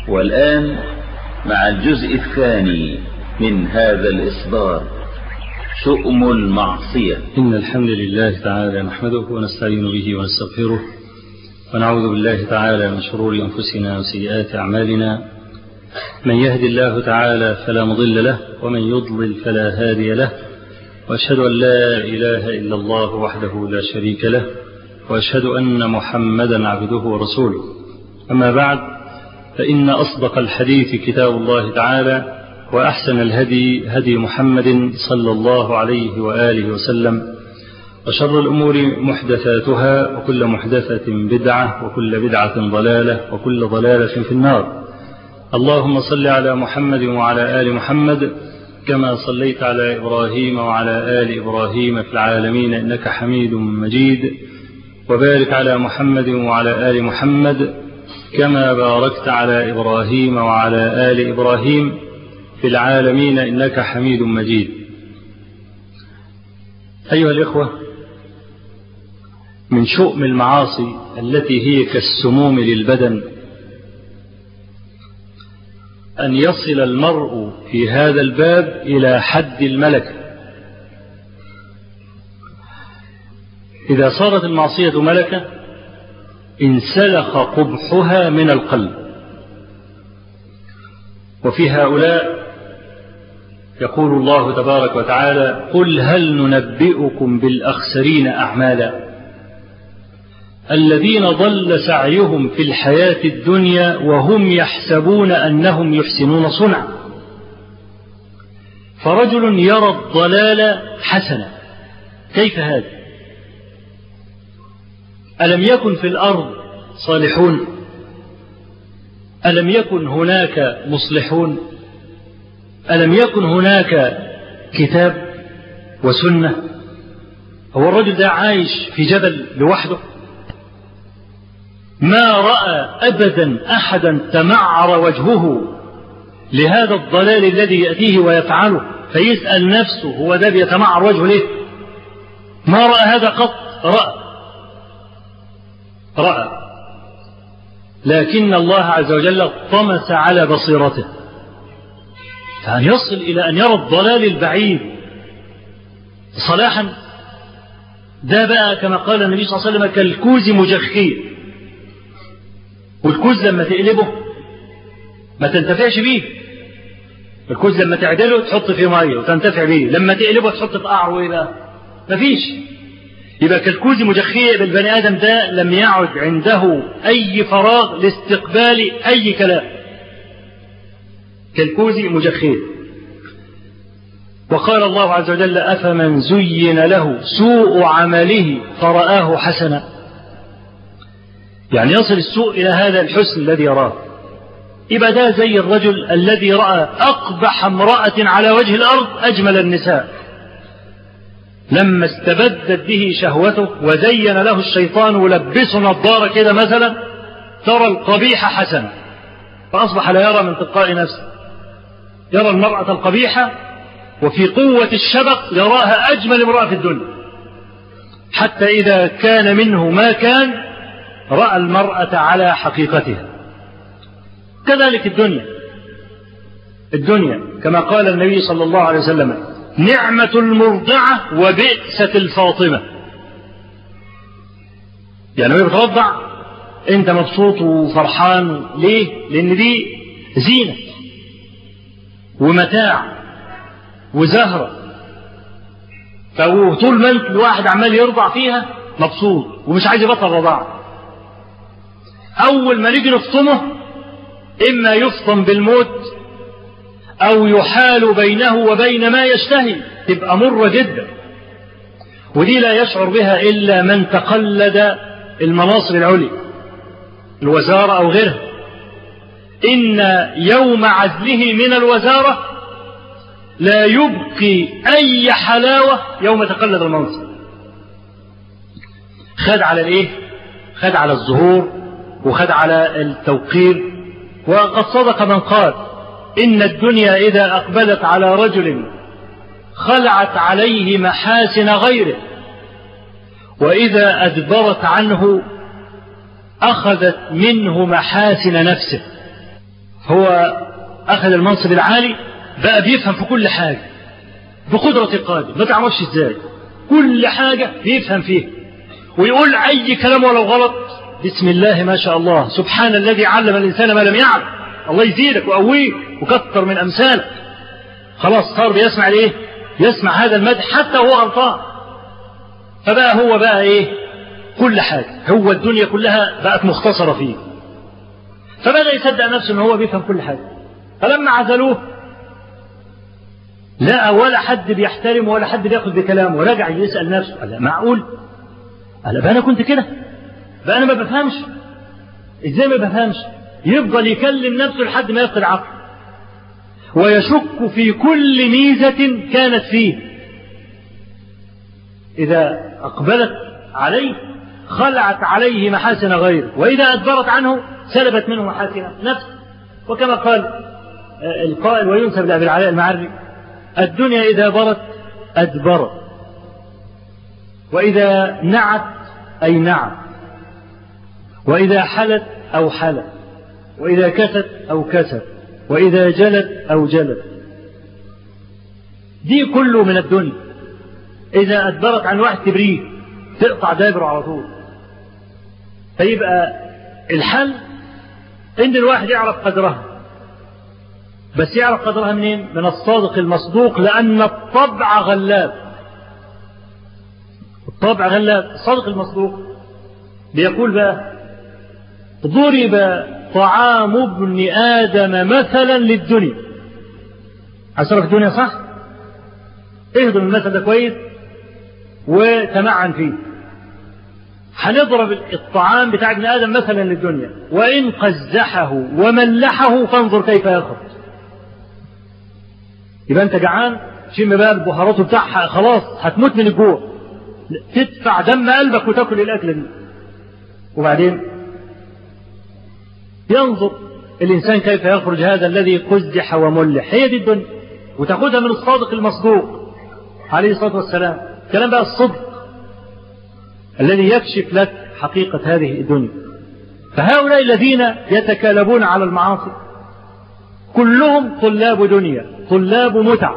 والآن مع الجزء الثاني من هذا الإصدار شؤم المعصية إن الحمد لله تعالى نحمده ونستعين به ونستغفره ونعوذ بالله تعالى من شرور أنفسنا وسيئات أعمالنا من يهد الله تعالى فلا مضل له ومن يضلل فلا هادي له وأشهد أن لا إله إلا الله وحده لا شريك له وأشهد أن محمدا عبده ورسوله أما بعد فإن أصدق الحديث كتاب الله تعالى وأحسن الهدي هدي محمد صلى الله عليه وآله وسلم وشر الأمور محدثاتها وكل محدثة بدعة وكل بدعة ضلالة وكل ضلالة في النار اللهم صل على محمد وعلى آل محمد كما صليت على إبراهيم وعلى آل إبراهيم في العالمين إنك حميد مجيد وبارك على محمد وعلى آل محمد كما باركت على إبراهيم وعلى آل إبراهيم في العالمين إنك حميد مجيد أيها الإخوة من شؤم المعاصي التي هي كالسموم للبدن أن يصل المرء في هذا الباب إلى حد الملكة إذا صارت المعصية ملكة انسلخ قبحها من القلب وفي هؤلاء يقول الله تبارك وتعالى قل هل ننبئكم بالأخسرين أعمالا الذين ضل سعيهم في الحياة الدنيا وهم يحسبون أنهم يحسنون صنعا فرجل يرى الضلال حسنا كيف هذا ألم يكن في الأرض صالحون ألم يكن هناك مصلحون ألم يكن هناك كتاب وسنة هو الرجل ده عايش في جبل لوحده ما رأى أبدا أحدا تمعر وجهه لهذا الضلال الذي يأتيه ويفعله فيسأل نفسه هو ده بيتمعر وجهه ليه ما رأى هذا قط رأى رأى لكن الله عز وجل طمس على بصيرته فأن يصل إلى أن يرى الضلال البعيد صلاحا ده بقى كما قال النبي صلى الله عليه وسلم كالكوز مجخير والكوز لما تقلبه ما تنتفعش بيه الكوز لما تعدله تحط فيه ميه وتنتفع بيه لما تقلبه تحط في قعر وايه بقى مفيش يبقى كالكوز مجخية بالبني آدم ده لم يعد عنده أي فراغ لاستقبال أي كلام كالكوز مجخية وقال الله عز وجل أفمن زين له سوء عمله فرآه حسنا يعني يصل السوء إلى هذا الحسن الذي يراه يبقى ده زي الرجل الذي رأى أقبح امرأة على وجه الأرض أجمل النساء لما استبدت به شهوته وزين له الشيطان ولبسه نظارة كده مثلا ترى القبيح حسنا فأصبح لا يرى من تلقاء نفسه يرى المرأة القبيحة وفي قوة الشبق يراها أجمل امرأة في الدنيا حتى إذا كان منه ما كان رأى المرأة على حقيقتها كذلك الدنيا الدنيا كما قال النبي صلى الله عليه وسلم نعمة المرضعة وبئسة الفاطمة يعني وهي بترضع انت مبسوط وفرحان ليه لان دي زينة ومتاع وزهرة فطول ما انت الواحد عمال يرضع فيها مبسوط ومش عايز يبطل رضاعه أول ما نيجي نفطمه إما يفطم بالموت أو يحال بينه وبين ما يشتهي تبقى مرة جدا ودي لا يشعر بها إلا من تقلد المناصب العليا الوزارة أو غيرها إن يوم عزله من الوزارة لا يبقي أي حلاوة يوم تقلد المنصب خد على الإيه خد على الظهور وخد على التوقير وقد صدق من قال إن الدنيا إذا أقبلت على رجل خلعت عليه محاسن غيره وإذا أدبرت عنه أخذت منه محاسن نفسه هو أخذ المنصب العالي بقى بيفهم في كل حاجة بقدرة القادر ما تعرفش ازاي كل حاجة بيفهم فيها ويقول أي كلام ولو غلط بسم الله ما شاء الله سبحان الذي علم الإنسان ما لم يعلم الله يزيدك وقويك وكثر من أمثالك خلاص صار بيسمع الايه يسمع هذا المدح حتى وهو غلطان فبقى هو بقى ايه كل حاجة هو الدنيا كلها بقت مختصرة فيه فبدأ يصدق نفسه ان هو بيفهم كل حاجة فلما عزلوه لا ولا حد بيحترم ولا حد بياخد بكلامه ورجع يسأل نفسه قال معقول قال بقى انا كنت كده بقى انا ما بفهمش ازاي ما بفهمش يفضل يكلم نفسه لحد ما يفقد عقله ويشك في كل ميزة كانت فيه إذا أقبلت عليه خلعت عليه محاسن غيره وإذا أدبرت عنه سلبت منه محاسن نفسه وكما قال القائل وينسب لأبي العلاء المعري الدنيا إذا برت أدبرت وإذا نعت أي نعت وإذا حلت أو حلت وإذا كست أو كست وإذا جلت أو جلت دي كله من الدنيا إذا أدبرت عن واحد تبريه تقطع دابره على طول فيبقى الحل إن الواحد يعرف قدرها بس يعرف قدرها منين؟ من الصادق المصدوق لأن الطبع غلاب الطبع غلاب الصادق المصدوق بيقول بقى ضرب طعام ابن آدم مثلا للدنيا عشرة الدنيا صح اهضم المثل ده كويس وتمعن فيه هنضرب الطعام بتاع ابن آدم مثلا للدنيا وإن قزحه وملحه فانظر كيف يخرج يبقى أنت جعان شم بقى البهارات بتاعها خلاص هتموت من الجوع تدفع دم قلبك وتاكل الأكلة دي وبعدين ينظر الإنسان كيف يخرج هذا الذي قزح وملح هي دي الدنيا وتاخدها من الصادق المصدوق عليه الصلاة والسلام كلام بقى الصدق الذي يكشف لك حقيقة هذه الدنيا فهؤلاء الذين يتكالبون على المعاصي كلهم طلاب دنيا طلاب متع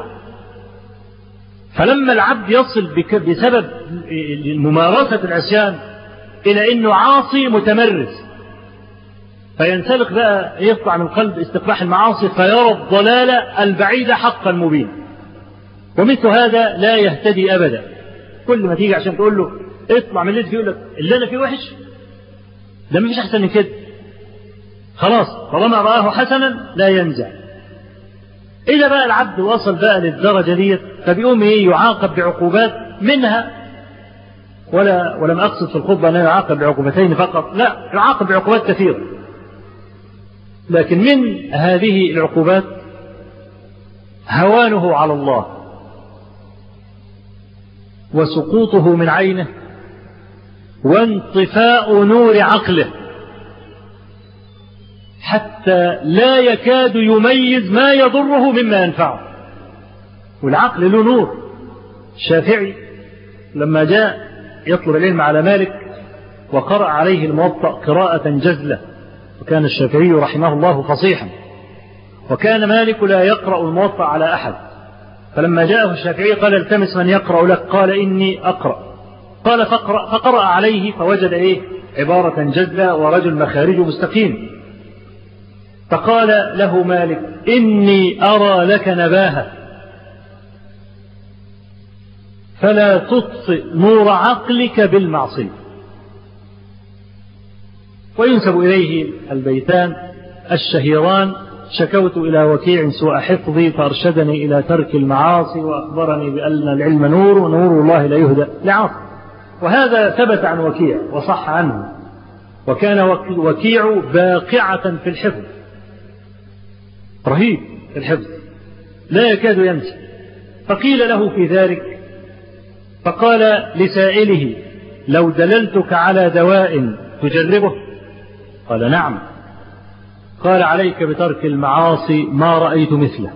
فلما العبد يصل بسبب ممارسة العصيان إلى أنه عاصي متمرس فينسلق بقى يطلع من قلب استقباح المعاصي فيرى الضلال البعيد حقا مبين ومثل هذا لا يهتدي أبدا كل ما تيجي عشان تقول له اطلع من اللي فيه يقول لك اللي أنا فيه وحش ده مفيش أحسن من كده خلاص طالما رآه حسنا لا ينزع إذا بقى العبد وصل بقى للدرجة ديت فبيقوم إيه يعاقب بعقوبات منها ولا ولم أقصد في الخطبة أنه يعاقب بعقوبتين فقط لا يعاقب بعقوبات كثيرة لكن من هذه العقوبات هوانه على الله وسقوطه من عينه وانطفاء نور عقله حتى لا يكاد يميز ما يضره مما ينفعه والعقل له نور الشافعي لما جاء يطلب العلم على مالك وقرأ عليه الموطأ قراءة جزلة وكان الشافعي رحمه الله فصيحا وكان مالك لا يقرأ الموطأ على أحد فلما جاءه الشافعي قال التمس من يقرأ لك قال إني أقرأ قال فقرأ, فقرأ عليه فوجد إيه عبارة جزلة ورجل مخارجه مستقيم فقال له مالك إني أرى لك نباهة فلا تطفئ نور عقلك بالمعصية وينسب إليه البيتان الشهيران شكوت إلى وكيع سوء حفظي فأرشدني إلى ترك المعاصي وأخبرني بأن العلم نور ونور الله لا يهدى لعاصي وهذا ثبت عن وكيع وصح عنه وكان وكيع باقعة في الحفظ رهيب في الحفظ لا يكاد ينسى فقيل له في ذلك فقال لسائله لو دللتك على دواء تجربه قال نعم قال عليك بترك المعاصي ما رأيت مثله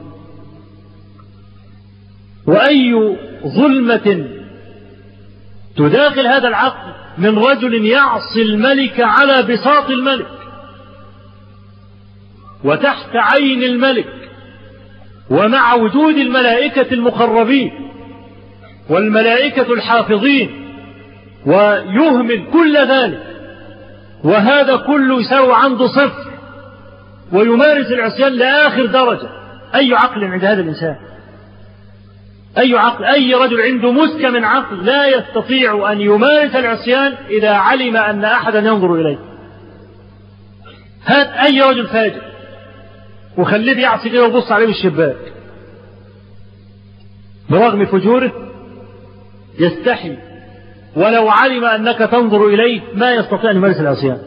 وأي ظلمة تداخل هذا العقل من رجل يعصي الملك على بساط الملك وتحت عين الملك ومع وجود الملائكة المقربين والملائكة الحافظين ويهمل كل ذلك وهذا كله يساوي عنده صفر ويمارس العصيان لآخر درجة أي عقل عند هذا الإنسان أي عقل أي رجل عنده مسكة من عقل لا يستطيع أن يمارس العصيان إذا علم أن أحدا ينظر إليه هات أي رجل فاجر وخليه بيعصي كده وبص عليه بالشباك برغم فجوره يستحي ولو علم أنك تنظر إليه ما يستطيع أن يمارس العصيان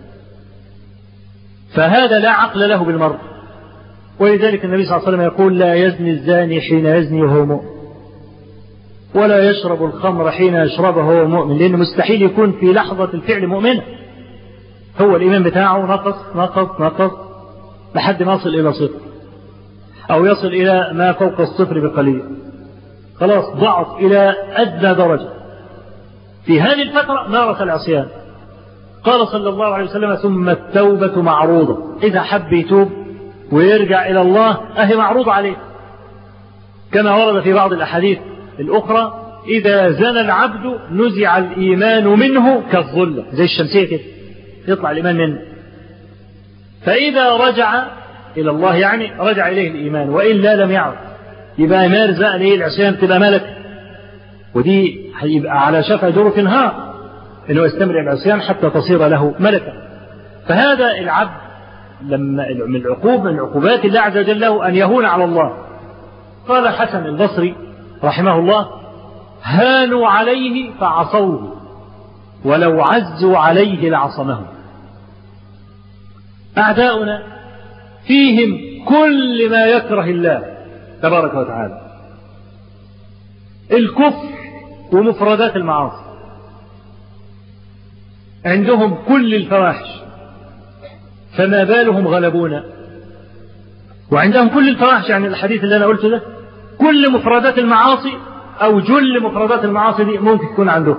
فهذا لا عقل له بالمرء ولذلك النبي صلى الله عليه وسلم يقول لا يزني الزاني حين يزني وهو مؤمن ولا يشرب الخمر حين يشربه وهو مؤمن لأنه مستحيل يكون في لحظة الفعل مؤمنا هو الإيمان بتاعه نقص نقص نقص لحد ما يصل إلى صفر أو يصل إلى ما فوق الصفر بقليل خلاص ضعف إلى أدنى درجة في هذه الفترة مارس العصيان قال صلى الله عليه وسلم ثم التوبة معروضة إذا حب يتوب ويرجع إلى الله أهي معروضة عليه كما ورد في بعض الأحاديث الأخرى إذا زنى العبد نزع الإيمان منه كالظلة زي الشمسية كده يطلع الإيمان منه فإذا رجع إلى الله يعني رجع إليه الإيمان وإلا لم يعد يبقى يمارس بقى ليه العصيان تبقى ملك ودي هيبقى على شفا جرف نهار انه يستمر العصيان حتى تصير له ملكا فهذا العبد لما من العقوب من عقوبات الله عز وجل له ان يهون على الله قال حسن البصري رحمه الله هانوا عليه فعصوه ولو عزوا عليه لعصمهم أعداؤنا فيهم كل ما يكره الله تبارك وتعالى الكفر ومفردات المعاصي عندهم كل الفواحش فما بالهم غلبونا وعندهم كل الفواحش يعني الحديث اللي أنا قلته ده كل مفردات المعاصي أو جل مفردات المعاصي دي ممكن تكون عندهم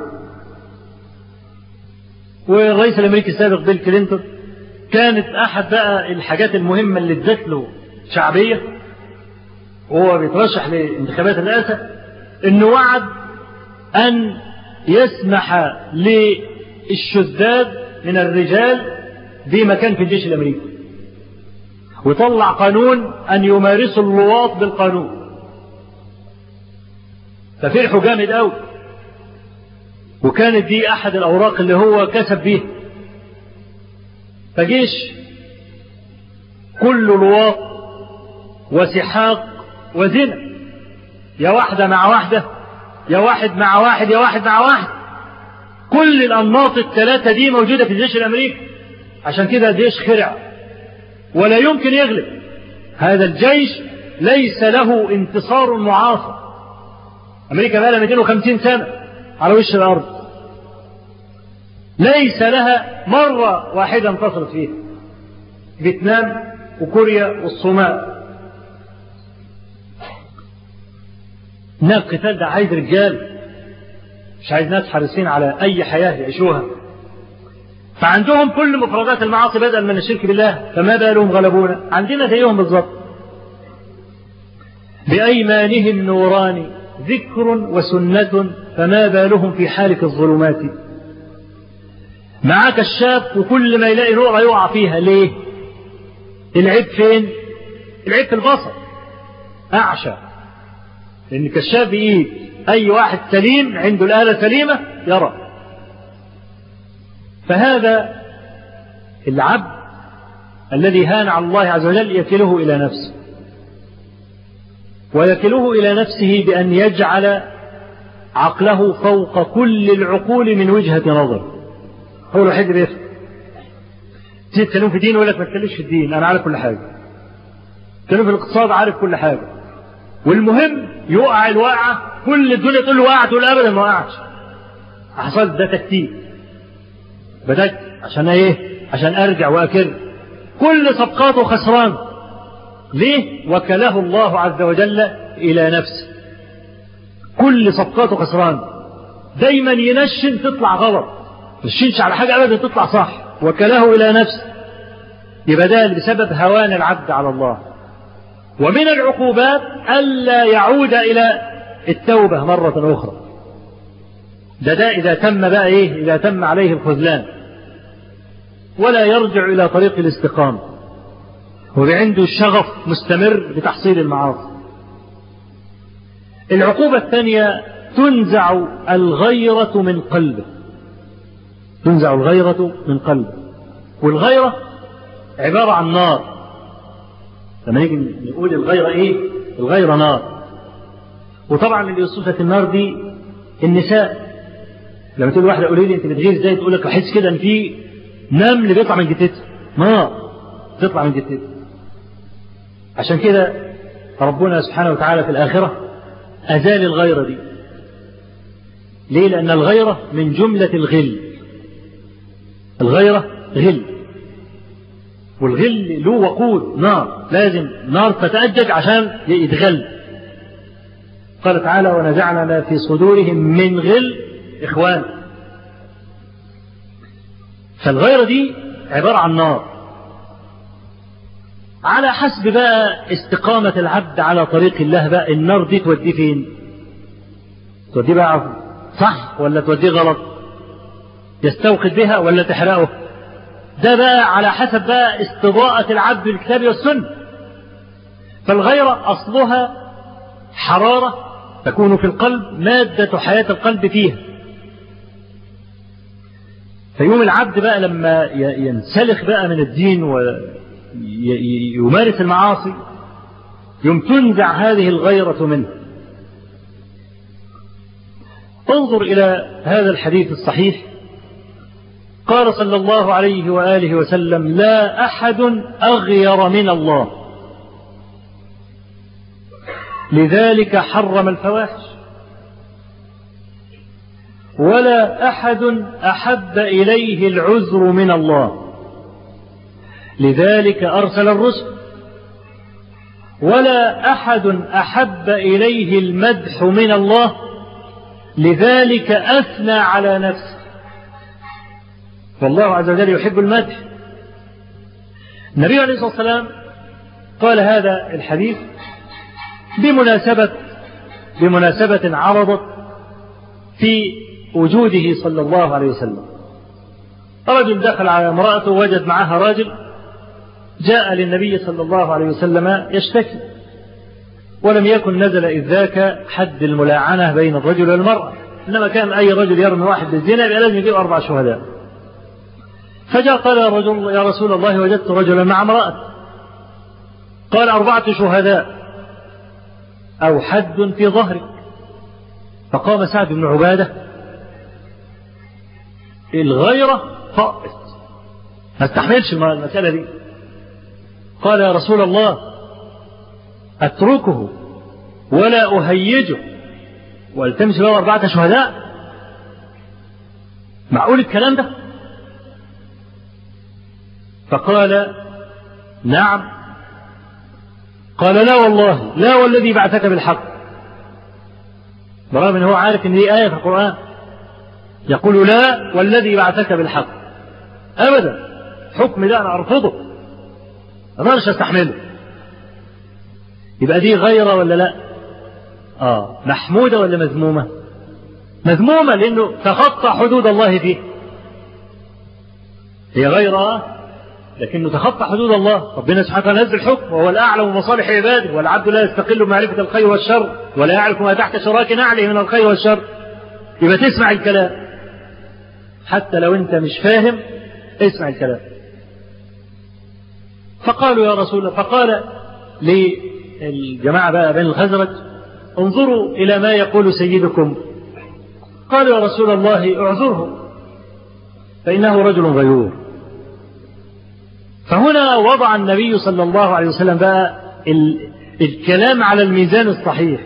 والرئيس الأمريكي السابق بيل كلينتون كانت أحد بقى الحاجات المهمة اللي ادت له شعبية وهو بيترشح لانتخابات الرئاسة انه وعد ان يسمح للشذاذ من الرجال بمكان في الجيش الامريكي وطلع قانون ان يمارسوا اللواط بالقانون ففرحوا جامد قوي وكانت دي احد الاوراق اللي هو كسب بيها فجيش كل لواط وسحاق وزنا يا واحدة مع واحدة يا واحد مع واحد يا واحد مع واحد كل الأنماط الثلاثة دي موجودة في الجيش الأمريكي عشان كده الجيش خرع ولا يمكن يغلب هذا الجيش ليس له انتصار معاصر أمريكا بقى لها 250 سنة على وش الأرض ليس لها مرة واحدة انتصرت فيها فيتنام وكوريا والصومال إنها القتال ده عايز رجال مش عايز ناس حريصين على أي حياة يعيشوها فعندهم كل مفردات المعاصي بدءا من الشرك بالله فما بالهم غلبونا عندنا زيهم بالظبط بأيمانهم نوران ذكر وسنة فما بالهم في حالك الظلمات معاك الشاب وكل ما يلاقي نورة يقع فيها ليه العيب فين العيب في البصر أعشى لأن كشاف بإيد أي واحد سليم عنده الآلة سليمة يرى فهذا العبد الذي هان على الله عز وجل يكله إلى نفسه ويكله إلى نفسه بأن يجعل عقله فوق كل العقول من وجهة نظر هو الوحيد اللي يفهم تيجي تتكلم في دين يقول لك ما تتكلمش في الدين أنا عارف كل حاجة تتكلم في الاقتصاد عارف كل حاجة والمهم يقع الواقعة كل الدنيا تقول له وقعت تقول ابدا ما وقعتش حصل ده تكتيك بدأت عشان ايه عشان ارجع واكر كل صفقاته خسران ليه وكله الله عز وجل الى نفسه كل صفقاته خسران دايما ينشن تطلع غلط مشينش على حاجة ابدا تطلع صح وكله الى نفسه يبقى ده بسبب هوان العبد على الله ومن العقوبات ألا يعود إلى التوبة مرة أخرى ده ده إذا تم بقى إيه إذا تم عليه الخذلان ولا يرجع إلى طريق الاستقامة وعنده شغف مستمر بتحصيل المعاصي العقوبة الثانية تنزع الغيرة من قلبه تنزع الغيرة من قلبه والغيرة عبارة عن نار لما نيجي نقول الغيرة ايه الغيرة نار وطبعا اللي يوصفك النار دي النساء لما تقول واحدة قولي لي انت بتغير ازاي تقول لك احس كده ان في نمل بيطلع من جتتها نار تطلع من جتتها عشان كده ربنا سبحانه وتعالى في الآخرة أزال الغيرة دي ليه لأن الغيرة من جملة الغل الغيرة غل والغل له وقود نار لازم نار تتأجج عشان يتغل قال تعالى ونزعنا ما في صدورهم من غل إخوان فالغيرة دي عبارة عن نار على حسب بقى استقامة العبد على طريق الله بقى النار دي توديه فين توديه بقى صح ولا توديه غلط يستوقد بها ولا تحرقه ده بقى على حسب بقى استضاءة العبد بالكتاب والسنة فالغيرة أصلها حرارة تكون في القلب مادة حياة القلب فيها فيوم العبد بقى لما ينسلخ بقى من الدين ويمارس المعاصي يوم تنزع هذه الغيرة منه انظر إلى هذا الحديث الصحيح قال صلى الله عليه وآله وسلم لا أحد أغير من الله لذلك حرم الفواحش ولا أحد أحب إليه العذر من الله لذلك أرسل الرسل ولا أحد أحب إليه المدح من الله لذلك أثنى على نفسه والله عز وجل يحب المدح النبي عليه الصلاة والسلام قال هذا الحديث بمناسبة بمناسبة عرضت في وجوده صلى الله عليه وسلم رجل دخل على امرأته وجد معها راجل جاء للنبي صلى الله عليه وسلم يشتكي ولم يكن نزل إذ ذاك حد الملاعنة بين الرجل والمرأة إنما كان أي رجل يرمي واحد بالزنا لازم يجيب أربع شهداء فجاء قال يا رجل يا رسول الله وجدت رجلا مع امرأة قال أربعة شهداء أو حد في ظهرك فقام سعد بن عبادة الغيرة طائت ما استحملش المسألة دي قال يا رسول الله أتركه ولا أهيجه والتمس له أربعة شهداء معقول الكلام ده فقال نعم قال لا والله لا والذي بعثك بالحق برغم انه هو عارف ان دي آية في القرآن يقول لا والذي بعثك بالحق أبدا حكم ده أنا أرفضه ما أقدرش أستحمله يبقى دي غيرة ولا لا آه محمودة ولا مذمومة مذمومة لأنه تخطى حدود الله فيه هي غيرة لكنه تخطى حدود الله ربنا سبحانه وتعالى نزل الحكم وهو الأعلم بمصالح عباده والعبد لا يستقل بمعرفة الخير والشر ولا يعرف ما تحت شراك نعله من الخير والشر يبقى تسمع الكلام حتى لو انت مش فاهم اسمع الكلام فقالوا يا رسول الله فقال للجماعة بقى بين الخزرج انظروا إلى ما يقول سيدكم قالوا يا رسول الله اعذره فإنه رجل غيور فهنا وضع النبي صلى الله عليه وسلم بقى ال... الكلام على الميزان الصحيح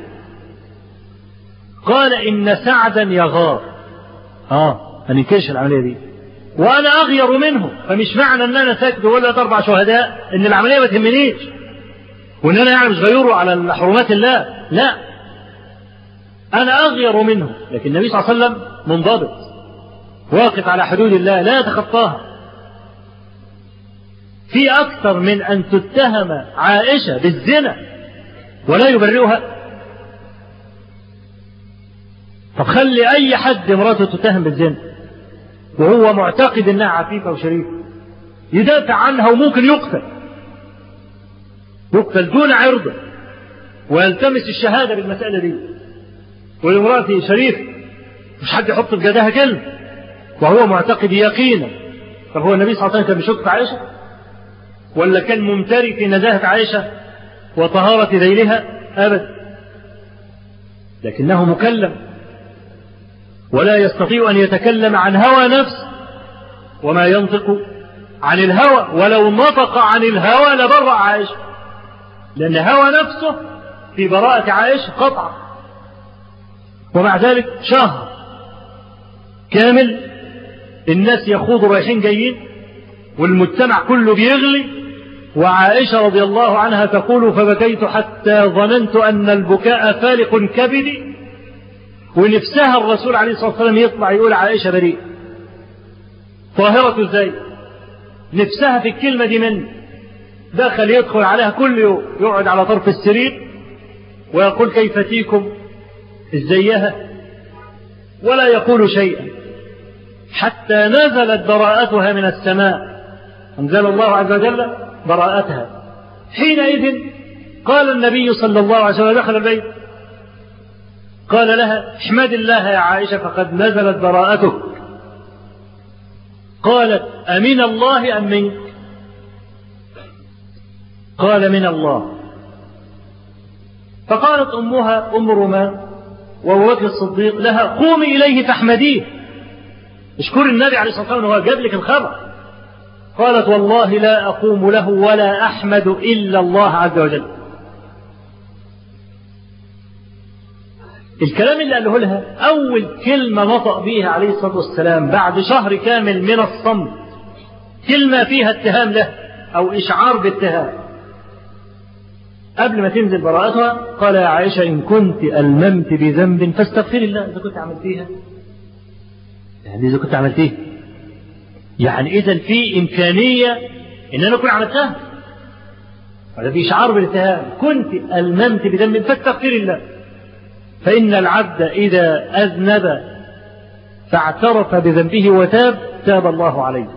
قال إن سعدا يغار آه ما ننكرش العملية دي وأنا أغير منه فمش معنى أن أنا ساكت ولا أربع شهداء إن العملية ما تهمنيش وإن أنا يعني مش غيره على حرمات الله لا أنا أغير منه لكن النبي صلى الله عليه وسلم منضبط واقف على حدود الله لا يتخطاها في أكثر من أن تتهم عائشة بالزنا ولا يبرئها طب خلي أي حد امراته تتهم بالزنا وهو معتقد أنها عفيفة وشريفة يدافع عنها وممكن يقتل يقتل دون عرضه ويلتمس الشهادة بالمسألة دي والامرأة شريف مش حد يحط في جدها كلمة وهو معتقد يقينا طب هو النبي صلى الله عليه وسلم كان بيشك في عائشة ولا كان ممتري في نزاهة عائشة وطهارة ذيلها أبدا لكنه مكلم ولا يستطيع أن يتكلم عن هوى نفس وما ينطق عن الهوى ولو نطق عن الهوى لبرأ عائشة لأن هوى نفسه في براءة عائشة قطعا ومع ذلك شهر كامل الناس يخوضوا رايحين جايين والمجتمع كله بيغلي وعائشة رضي الله عنها تقول فبكيت حتى ظننت أن البكاء فالق كبدي ونفسها الرسول عليه الصلاة والسلام يطلع يقول عائشة بريء طاهرة ازاي نفسها في الكلمة دي من دخل يدخل عليها كل يوم يقعد على طرف السرير ويقول كيف فيكم ازيها ولا يقول شيئا حتى نزلت براءتها من السماء أنزل الله عز وجل براءتها حينئذ قال النبي صلى الله عليه وسلم دخل البيت قال لها احمد الله يا عائشة فقد نزلت براءتك قالت أمن الله أم منك قال من الله فقالت أمها أم رمان وأبو بكر الصديق لها قومي إليه فاحمديه اشكر النبي عليه الصلاة والسلام وهو جاب لك الخبر قالت والله لا أقوم له ولا أحمد إلا الله عز وجل الكلام اللي قاله لها أول كلمة نطق بها عليه الصلاة والسلام بعد شهر كامل من الصمت كلمة فيها اتهام له أو إشعار باتهام قبل ما تنزل براءتها قال يا عائشة إن كنت ألممت بذنب فاستغفري الله إذا كنت عملتيها يعني إذا كنت عملتيه يعني إذا في إمكانية إن أنا أكون عملتها هذا في إشعار بالاتهام كنت ألممت بذنب فاستغفري الله فإن العبد إذا أذنب فاعترف بذنبه وتاب تاب الله عليه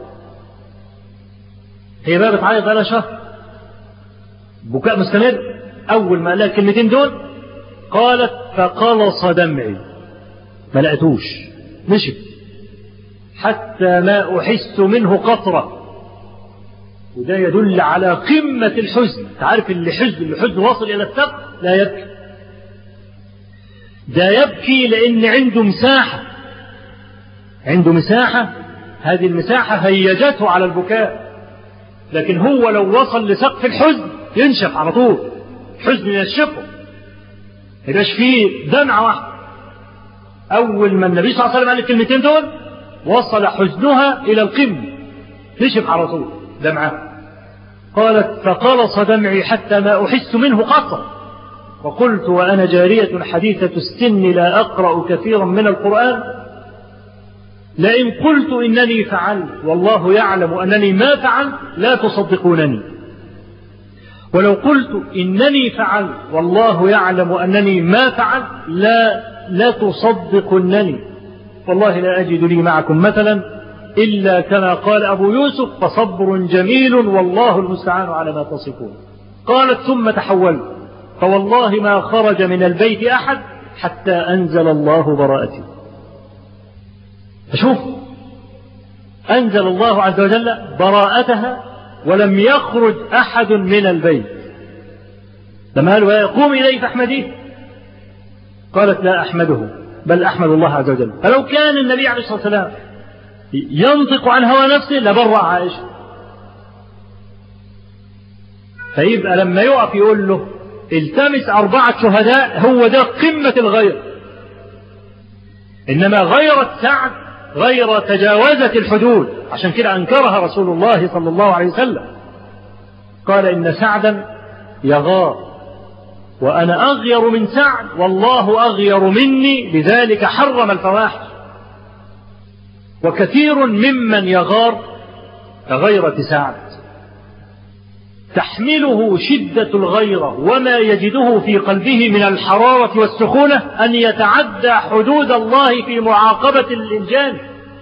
هي بقى بتعيط بقى شهر بكاء مستمر أول ما قال الكلمتين دول قالت فقلص دمعي ما لقيتوش مشي حتى ما أحس منه قطرة وده يدل على قمة الحزن تعرف اللي حزن اللي حزن واصل إلى السقف لا يبكي ده يبكي لأن عنده مساحة عنده مساحة هذه المساحة هيجته على البكاء لكن هو لو وصل لسقف الحزن ينشف على طول حزن ينشفه يبقاش فيه دمعة واحدة أول ما النبي صلى الله عليه وسلم قال الكلمتين دول وصل حزنها إلى القمة نشف على طول دمعة قالت فقلص دمعي حتى ما أحس منه قطر وقلت وأنا جارية حديثة السن لا أقرأ كثيرا من القرآن لئن قلت إنني فعلت والله يعلم أنني ما فعلت لا تصدقونني ولو قلت إنني فعلت والله يعلم أنني ما فعلت لا لا تصدقنني والله لا أجد لي معكم مثلا إلا كما قال أبو يوسف فصبر جميل والله المستعان على ما تصفون قالت ثم تحولت فوالله ما خرج من البيت أحد حتى أنزل الله براءتي فشوف أنزل الله عز وجل براءتها ولم يخرج أحد من البيت لما قالوا قوم إليه فاحمديه قالت لا أحمده بل أحمد الله عز وجل فلو كان النبي عليه الصلاة والسلام ينطق عن هوى نفسه لبرأ عائشة فيبقى لما يقف يقول له التمس أربعة شهداء هو ده قمة الغير إنما غيرت سعد غير تجاوزت الحدود عشان كده أنكرها رسول الله صلى الله عليه وسلم قال إن سعدا يغار وأنا أغير من سعد والله أغير مني لذلك حرم الفواحش وكثير ممن يغار كغيرة سعد تحمله شدة الغيرة وما يجده في قلبه من الحرارة والسخونة أن يتعدى حدود الله في معاقبة الإنجان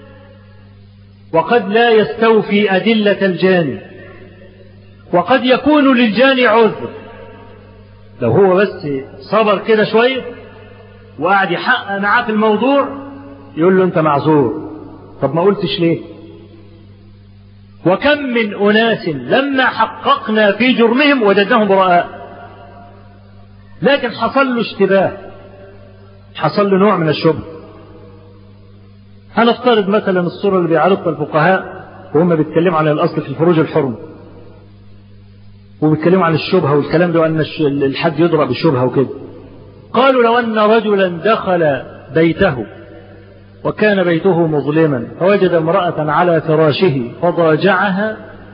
وقد لا يستوفي أدلة الجان وقد يكون للجان عذر لو هو بس صبر كده شوية وقعد يحقق معاه في الموضوع يقول له أنت معذور طب ما قلتش ليه وكم من أناس لما حققنا في جرمهم وجدناهم براء لكن حصل له اشتباه حصل له نوع من الشبه هنفترض مثلا الصورة اللي بيعرضها الفقهاء وهم بيتكلموا عن الأصل في الفروج الحرم وبيتكلموا عن الشبهة والكلام ده وأن الحد يضرب بالشبهة وكده قالوا لو أن رجلا دخل بيته وكان بيته مظلما فوجد امرأة على فراشه فضاجعها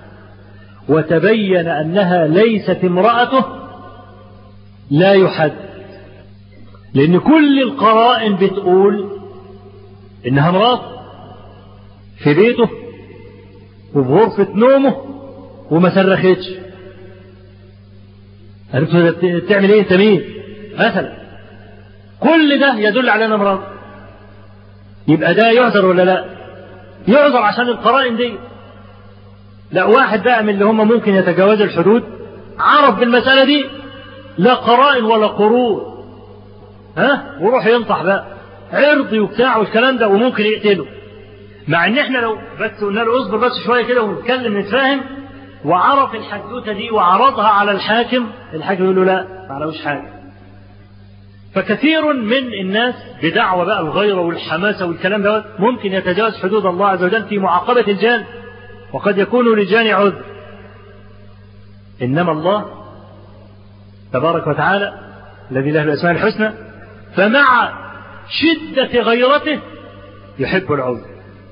وتبين أنها ليست امرأته لا يحد لأن كل القرائن بتقول إنها امرأة في بيته وفي غرفة نومه وما صرختش عرفت تعمل ايه انت مين مثلا كل ده يدل على انها امرأة يبقى ده يعذر ولا لا يعذر عشان القرائن دي لا واحد بقى من اللي هم ممكن يتجاوز الحدود عرف بالمسألة دي لا قرائن ولا قرون ها وروح ينطح بقى عرضي وبتاع والكلام ده وممكن يقتله مع ان احنا لو بس قلنا له اصبر بس شويه كده ونتكلم نتفاهم وعرف الحدوته دي وعرضها على الحاكم الحاكم يقول له لا ما علوش حاجه فكثير من الناس بدعوى بقى الغيرة والحماسة والكلام ده ممكن يتجاوز حدود الله عز وجل في معاقبة الجان وقد يكون للجان عذر إنما الله تبارك وتعالى الذي له الأسماء الحسنى فمع شدة غيرته يحب العذر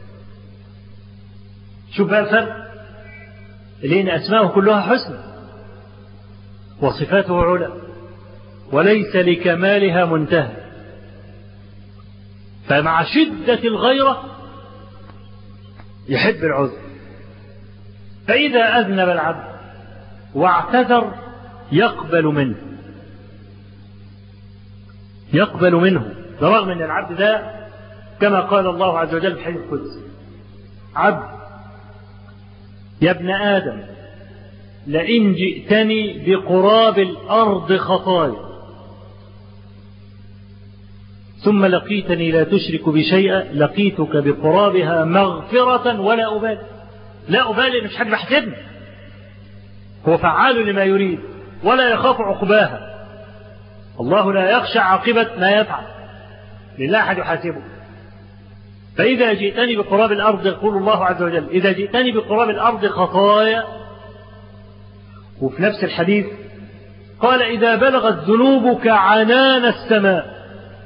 شوف بقى الفرق لأن أسماءه كلها حسنى وصفاته علا وليس لكمالها منتهى فمع شدة الغيرة يحب العذر فإذا أذنب العبد واعتذر يقبل منه يقبل منه برغم أن العبد ده كما قال الله عز وجل في حديث القدس عبد يا ابن آدم لئن جئتني بقراب الأرض خطايا ثم لقيتني لا تشرك بشيئا لقيتك بقرابها مغفرة ولا أبالي لا أبالي مش حد بحسبني هو فعال لما يريد ولا يخاف عقباها الله لا يخشى عاقبة ما يفعل لله أحد يحاسبه فإذا جئتني بقراب الأرض يقول الله عز وجل إذا جئتني بقراب الأرض خطايا وفي نفس الحديث قال إذا بلغت ذنوبك عنان السماء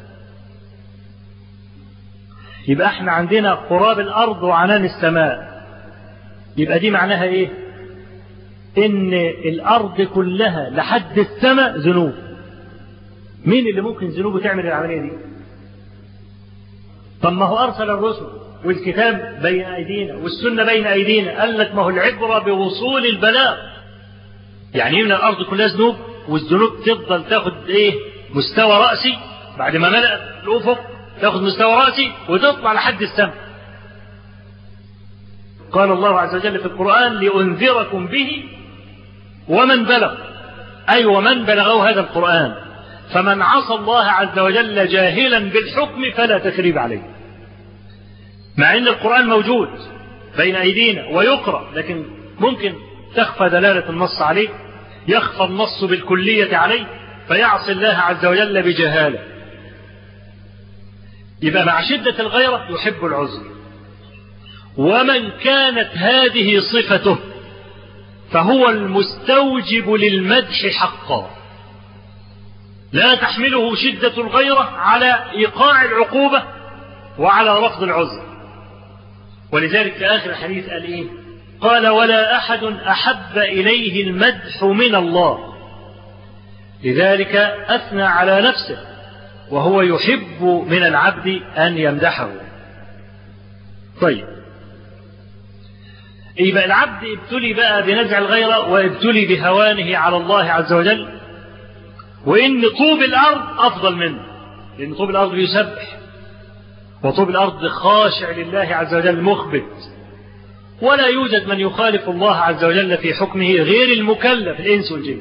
يبقى احنا عندنا قراب الأرض وعنان السماء يبقى دي معناها ايه ان الأرض كلها لحد السماء ذنوب مين اللي ممكن ذنوبه تعمل العملية دي طب ما هو أرسل الرسل والكتاب بين أيدينا والسنة بين أيدينا قال لك ما هو العبرة بوصول البلاغ يعني من الأرض كلها ذنوب والذنوب تفضل تاخد إيه مستوى رأسي بعد ما ملأت الأفق تاخد مستوى رأسي وتطلع لحد السماء قال الله عز وجل في القرآن لأنذركم به ومن بلغ أي ومن بلغه هذا القرآن فمن عصى الله عز وجل جاهلا بالحكم فلا تثريب عليه مع ان القرآن موجود بين ايدينا ويقرأ لكن ممكن تخفى دلالة النص عليه يخفى النص بالكلية عليه فيعصي الله عز وجل بجهالة يبقى مع شدة الغيرة يحب العذر ومن كانت هذه صفته فهو المستوجب للمدح حقا لا تحمله شدة الغيرة على إيقاع العقوبة وعلى رفض العذر ولذلك في آخر الحديث قال إيه قال ولا أحد أحب إليه المدح من الله لذلك أثنى على نفسه وهو يحب من العبد أن يمدحه طيب يبقى العبد ابتلي بقى بنزع الغيرة وابتلي بهوانه على الله عز وجل وإن طوب الأرض أفضل منه لأن طوب الأرض يسبح وطوب الأرض خاشع لله عز وجل مخبت ولا يوجد من يخالف الله عز وجل في حكمه غير المكلف الإنس والجن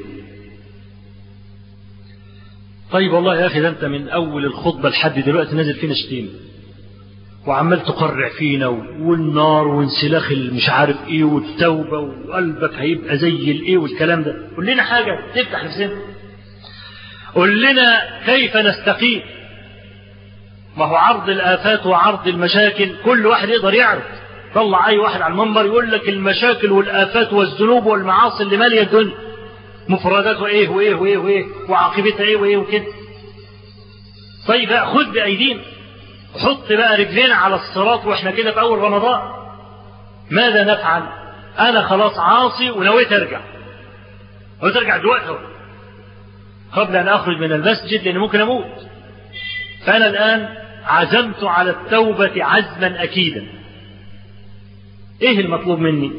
طيب والله يا أخي ده أنت من أول الخطبة لحد دلوقتي نازل فينا شتيمة وعمال تقرع فينا والنار وانسلاخ مش عارف ايه والتوبة وقلبك هيبقى زي الايه والكلام ده قول لنا حاجة تفتح نفسنا قول لنا كيف نستقيم ما هو عرض الآفات وعرض المشاكل كل واحد يقدر يعرف طلع أي واحد على المنبر يقول لك المشاكل والآفات والذنوب والمعاصي اللي مالية الدنيا مفرداتها إيه وإيه وإيه وإيه وعاقبتها إيه وإيه وكده طيب خذ بأيدينا حط بقى رجلينا على الصراط واحنا كده في أول رمضان ماذا نفعل أنا خلاص عاصي ونويت أرجع نويت أرجع دلوقتي قبل أن أخرج من المسجد لأن ممكن أموت فأنا الآن عزمت على التوبة عزما أكيدا إيه المطلوب مني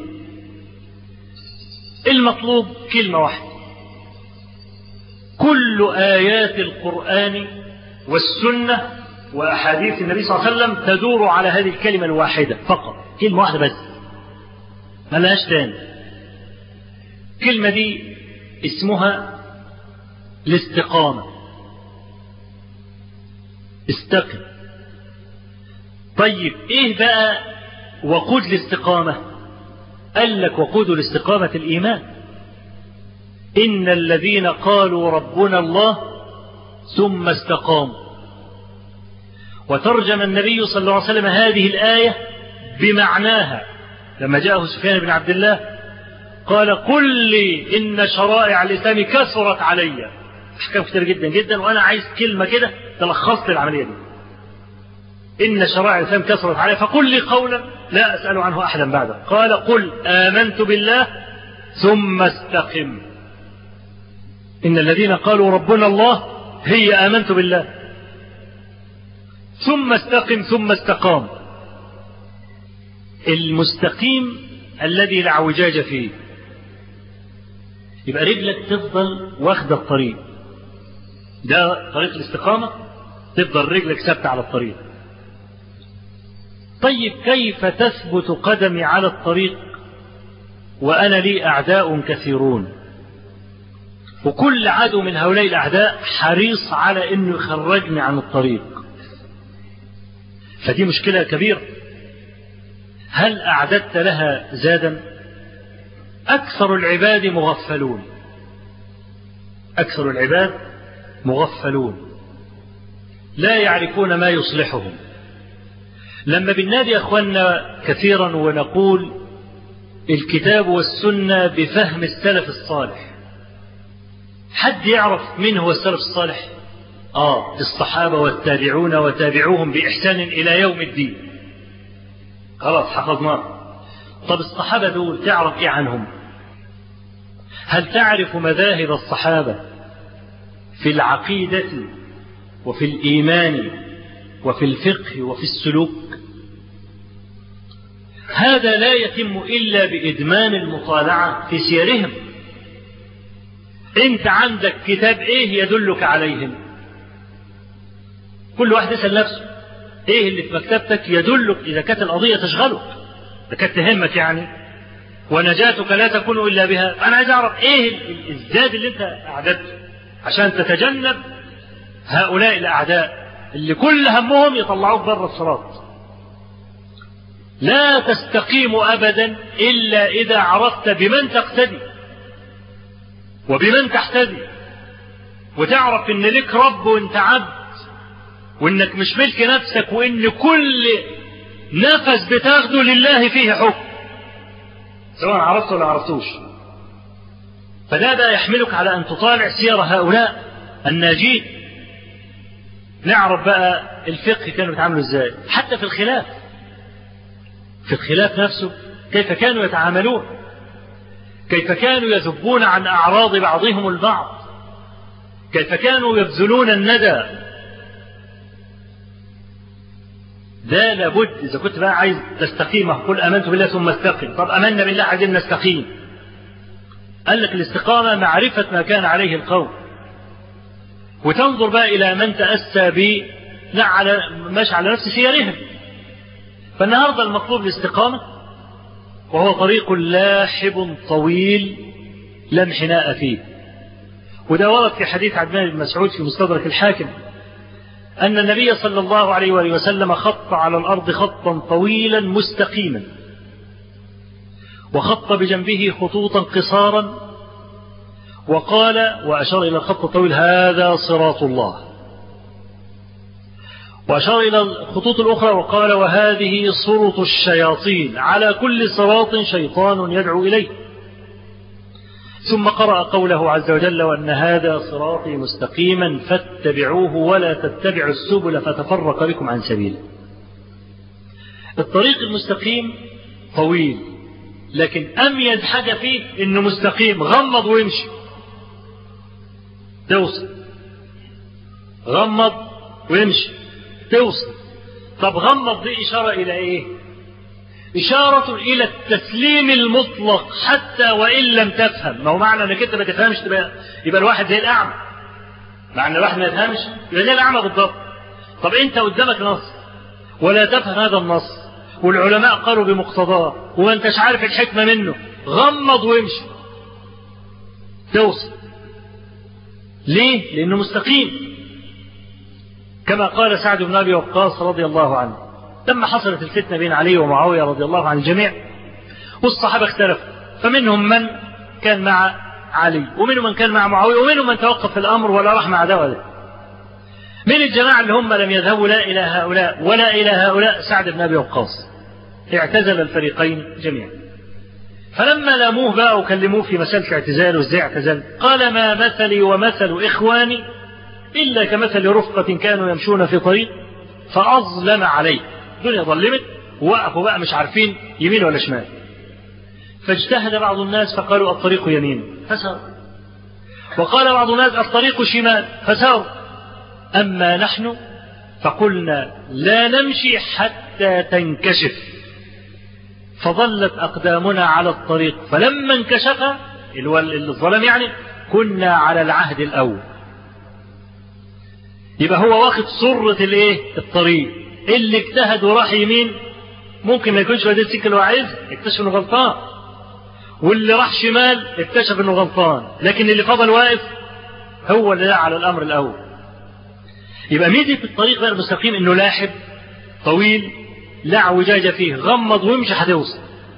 المطلوب كلمة واحدة كل آيات القرآن والسنة وأحاديث النبي صلى الله عليه وسلم تدور على هذه الكلمة الواحدة فقط كلمة واحدة بس ما لهاش تاني الكلمة دي اسمها الاستقامة استقم طيب ايه بقى وقود الاستقامة قال لك وقود الاستقامة الإيمان إن الذين قالوا ربنا الله ثم استقاموا وترجم النبي صلى الله عليه وسلم هذه الآية بمعناها لما جاءه سفيان بن عبد الله قال قل لي إن شرائع الإسلام كثرت علي أحكام كثير جدا جدا وأنا عايز كلمة كده تلخصت العملية دي إن شرائع الإسلام كثرت علي فقل لي قولا لا أسأل عنه أحدا بعده قال قل آمنت بالله ثم استقم إن الذين قالوا ربنا الله هي آمنت بالله ثم استقم ثم استقام المستقيم الذي لا اعوجاج فيه يبقى رجلك تفضل واخده الطريق ده طريق الاستقامة تفضل رجلك ثابتة على الطريق طيب كيف تثبت قدمي على الطريق وأنا لي أعداء كثيرون وكل عدو من هؤلاء الأعداء حريص على أنه يخرجني عن الطريق فدي مشكلة كبيرة هل أعددت لها زادا أكثر العباد مغفلون أكثر العباد مغفلون لا يعرفون ما يصلحهم لما بنادي أخواننا كثيرا ونقول الكتاب والسنة بفهم السلف الصالح حد يعرف من هو السلف الصالح آه الصحابة والتابعون وتابعوهم بإحسان إلى يوم الدين خلاص حفظناه طب الصحابة دول تعرف إيه عنهم هل تعرف مذاهب الصحابة في العقيدة وفي الإيمان وفي الفقه وفي السلوك هذا لا يتم إلا بإدمان المطالعة في سيرهم أنت عندك كتاب إيه يدلك عليهم كل واحد يسأل نفسه ايه اللي في مكتبتك يدلك اذا كانت القضية تشغلك اذا كانت تهمك يعني ونجاتك لا تكون الا بها انا عايز اعرف ايه الزاد اللي انت اعددته عشان تتجنب هؤلاء الاعداء اللي كل همهم يطلعوك بره الصراط لا تستقيم ابدا الا اذا عرفت بمن تقتدي وبمن تحتدي وتعرف ان لك رب وانت عبد وانك مش ملك نفسك وان كل نفس بتاخده لله فيه حكم سواء عرفته ولا عرفتوش فده بقى يحملك على ان تطالع سير هؤلاء الناجين نعرف بقى الفقه كانوا بيتعاملوا ازاي حتى في الخلاف في الخلاف نفسه كيف كانوا يتعاملون كيف كانوا يذبون عن اعراض بعضهم البعض كيف كانوا يبذلون الندى ده لابد إذا كنت بقى عايز تستقيم قل آمنت بالله ثم استقم طب آمنا بالله عايزين نستقيم قال لك الاستقامة معرفة ما كان عليه القوم وتنظر بقى إلى من تأسى ب على ماشي على نفس سيرهم فالنهاردة المطلوب الاستقامة وهو طريق لاحب طويل لا انحناء فيه وده ورد في حديث عدنان بن مسعود في مستدرك الحاكم أن النبي صلى الله عليه وآله وسلم خط على الأرض خطا طويلا مستقيما وخط بجنبه خطوطا قصارا وقال وأشار إلى الخط الطويل هذا صراط الله وأشار إلى الخطوط الأخرى وقال وهذه صرط الشياطين على كل صراط شيطان يدعو إليه ثم قرأ قوله عز وجل وأن هذا صراطي مستقيما فاتبعوه ولا تتبعوا السبل فتفرق بكم عن سبيله الطريق المستقيم طويل لكن أميز حاجة فيه إنه مستقيم غمض ويمشي توصل غمض ويمشي توصل طب غمض دي إشارة إلى إيه إشارة إلى التسليم المطلق حتى وإن لم تفهم ما هو معنى أنك أنت ما تفهمش تبقى يبقى الواحد زي الأعمى معنى الواحد ما يفهمش يبقى زي الأعمى بالضبط طب أنت قدامك نص ولا تفهم هذا النص والعلماء قالوا بمقتضاه وما أنتش عارف الحكمة منه غمض وامشي توصل ليه؟ لأنه مستقيم كما قال سعد بن أبي وقاص رضي الله عنه لما حصلت الفتنة بين علي ومعاوية رضي الله عن الجميع والصحابة اختلفوا فمنهم من كان مع علي ومنهم من كان مع معاوية ومنهم من توقف في الأمر ولا راح مع ده ولا من الجماعة اللي هم لم يذهبوا لا إلى هؤلاء ولا إلى هؤلاء سعد بن أبي وقاص اعتزل الفريقين جميعا فلما لاموه بقى وكلموه في مسألة اعتزاله وازاي اعتزل قال ما مثلي ومثل إخواني إلا كمثل رفقة كانوا يمشون في طريق فأظلم عليه الدنيا ظلمت ووقفوا بقى مش عارفين يمين ولا شمال فاجتهد بعض الناس فقالوا الطريق يمين فسار وقال بعض الناس الطريق شمال فسار أما نحن فقلنا لا نمشي حتى تنكشف فظلت أقدامنا على الطريق فلما انكشف الظلم يعني كنا على العهد الأول يبقى هو واخد سرة الايه الطريق اللي اجتهد وراح يمين ممكن ما يكونش هذه السكه اللي هو عايزها اكتشف انه غلطان واللي راح شمال اكتشف انه غلطان لكن اللي فضل واقف هو اللي على الامر الاول يبقى ميزه الطريق غير المستقيم انه لاحب طويل لا اعوجاج فيه غمض وامشي هتوصل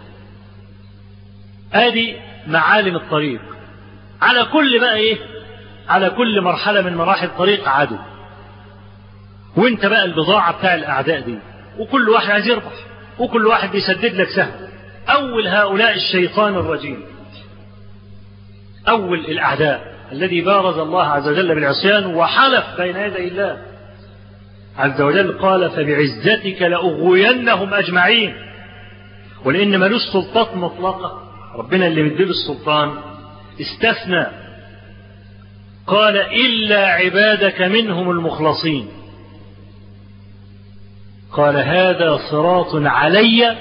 ادي معالم الطريق على كل بقى ايه على كل مرحله من مراحل الطريق عدو وانت بقى البضاعة بتاع الأعداء دي وكل واحد عايز يربح وكل واحد بيسدد لك سهم أول هؤلاء الشيطان الرجيم أول الأعداء الذي بارز الله عز وجل بالعصيان وحلف بين يدي الله عز وجل قال فبعزتك لأغوينهم أجمعين ولأن ملوش سلطات مطلقة ربنا اللي مديله السلطان استثنى قال إلا عبادك منهم المخلصين قال هذا صراط علي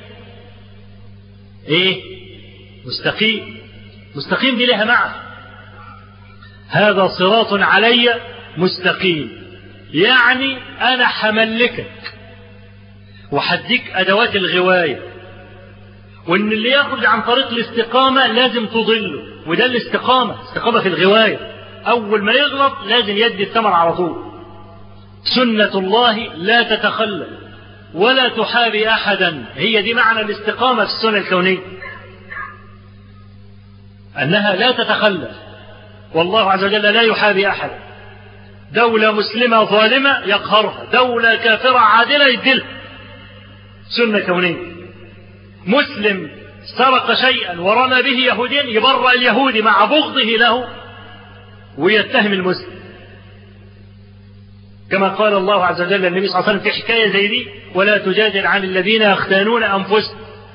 ايه مستقيم مستقيم دي لها معنى هذا صراط علي مستقيم يعني انا حملكك وحديك ادوات الغوايه وان اللي يخرج عن طريق الاستقامه لازم تضله وده الاستقامه استقامه في الغوايه اول ما يغلط لازم يدي الثمر على طول سنة الله لا تتخلى ولا تحابي أحدا هي دي معنى الاستقامة في السنة الكونية أنها لا تتخلى والله عز وجل لا يحابي أحدا دولة مسلمة ظالمة يقهرها دولة كافرة عادلة يدلها سنة كونية مسلم سرق شيئا ورمى به يهوديا يبرأ اليهودي مع بغضه له ويتهم المسلم كما قال الله عز وجل النبي صلى الله عليه وسلم في حكاية زي دي ولا تجادل عن الذين يختانون أنفسهم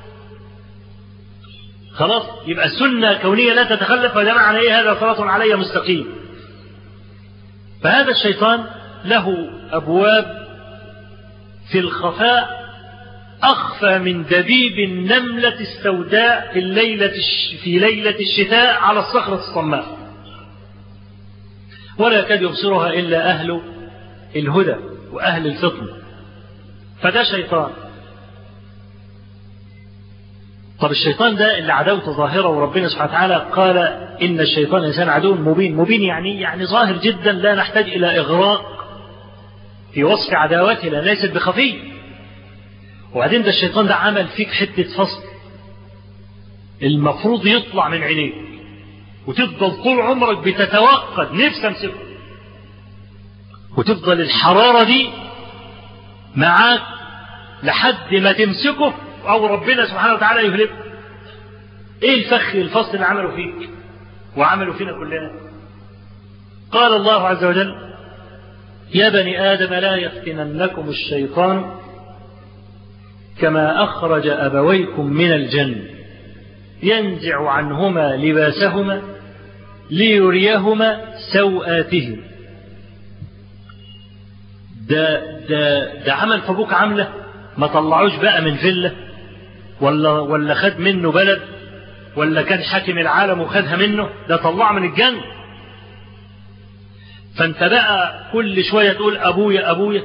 خلاص يبقى السنة كونية لا تتخلف وده معنى ايه هذا صراط علي مستقيم فهذا الشيطان له أبواب في الخفاء أخفى من دبيب النملة السوداء في الليلة في ليلة الشتاء على الصخرة الصماء ولا يكاد يبصرها إلا أهل الهدى وأهل الفطن فده شيطان طب الشيطان ده اللي عداوته ظاهرة وربنا سبحانه وتعالى قال إن الشيطان إنسان عدو مبين مبين يعني يعني ظاهر جدا لا نحتاج إلى إغراق في وصف عداوته لأن ليست بخفي وبعدين ده الشيطان ده عمل فيك حتة فصل المفروض يطلع من عينيك وتفضل طول عمرك بتتوقد نفسي امسكه وتفضل الحرارة دي معاك لحد ما تمسكه أو ربنا سبحانه وتعالى يهلكه إيه الفخ الفصل اللي عمله فيك وعمله فينا كلنا قال الله عز وجل يا بني آدم لا يفتننكم الشيطان كما أخرج أبويكم من الجنة ينزع عنهما لباسهما ليريهما سوآتهم ده ده ده عمل في ابوك عامله ما طلعوش بقى من فيلا ولا ولا خد منه بلد ولا كان حاكم العالم وخدها منه ده طلعه من الجنة فانت بقى كل شوية تقول أبويا أبويا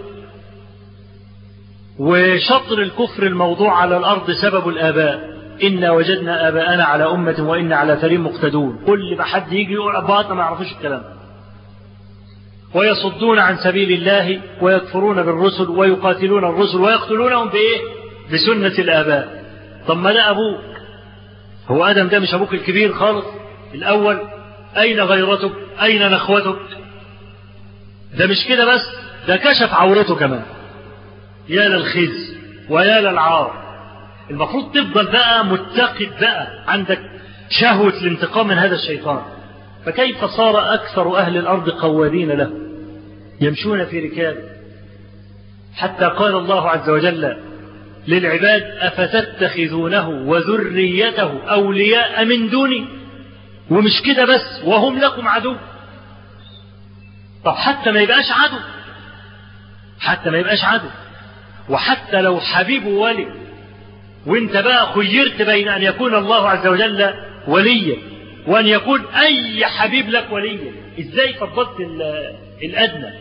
وشطر الكفر الموضوع على الأرض سبب الآباء إنا وجدنا آباءنا على أمة وإنا على ثرين مقتدون كل ما حد يجي يقول أبواتنا ما يعرفوش الكلام ويصدون عن سبيل الله ويكفرون بالرسل ويقاتلون الرسل ويقتلونهم بإيه؟ بسنة الآباء طب ما ده أبوك هو آدم ده مش أبوك الكبير خالص الأول أين غيرتك أين نخوتك ده مش كده بس ده كشف عورته كمان يا للخزي ويا للعار المفروض تفضل بقى متقد بقى عندك شهوة الانتقام من هذا الشيطان فكيف صار أكثر أهل الأرض قوادين له يمشون في ركاب حتى قال الله عز وجل للعباد أفتتخذونه وذريته أولياء من دوني ومش كده بس وهم لكم عدو طب حتى ما يبقاش عدو حتى ما يبقاش عدو وحتى لو حبيب ولي وانت بقى خيرت بين أن يكون الله عز وجل وليا وأن يكون أي حبيب لك وليا إزاي فضلت الأدنى